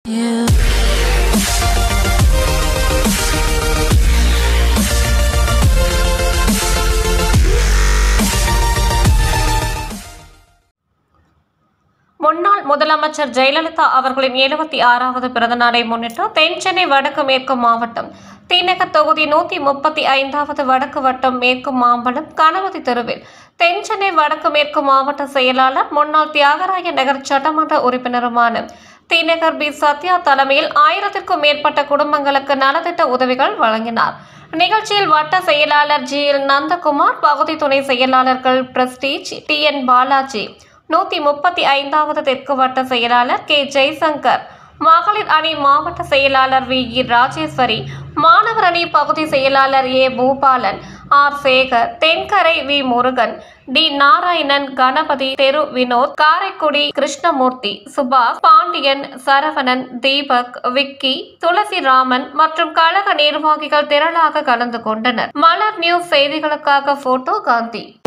முன்னாள் முதலமைச்சர் ஜெயலலிதா அவர்களின் எழுபத்தி ஆறாவது பிறந்த நாளை முன்னிட்டு தென் சென்னை வடக்கு மேற்கு மாவட்டம் தீநகர் தொகுதி நூத்தி முப்பத்தி ஐந்தாவது வடக்கு வட்டம் மேற்கு மாம்பலம் கணபதி தெருவில் தென் சென்னை வடக்கு மேற்கு மாவட்ட செயலாளர் முன்னாள் தியாகராய நகர் சட்டமன்ற உறுப்பினருமான தீநகர் பி சத்யா தலைமையில் ஆயிரத்திற்கும் மேற்பட்ட குடும்பங்களுக்கு நலத்திட்ட உதவிகள் வழங்கினார் நிகழ்ச்சியில் வட்ட செயலாளர் ஜி எல் நந்தகுமார் பகுதி துணை செயலாளர்கள் பிரஸ்டீஜ் டி என் பாலாஜி நூத்தி முப்பத்தி ஐந்தாவது தெற்கு வட்ட செயலாளர் கே ஜெய்சங்கர் மகளிர் அணி மாவட்ட செயலாளர் வி இ ராஜேஸ்வரி மாணவர் அணி பகுதி செயலாளர் A Boopalan R Sekar Thenkarai V Murugan T Narayanan Ganapathi தெரு வினோத் காரைக்குடி கிருஷ்ணமூர்த்தி சுபாஷ் பாண்டியன் சரவணன் தீபக் விக்கி துளசிராமன் மற்றும் கழக நிர்வாகிகள் திரளாக கலந்து கொண்டனர் மலர் நியூஸ் செய்திகளுக்காக போட்டோ காந்தி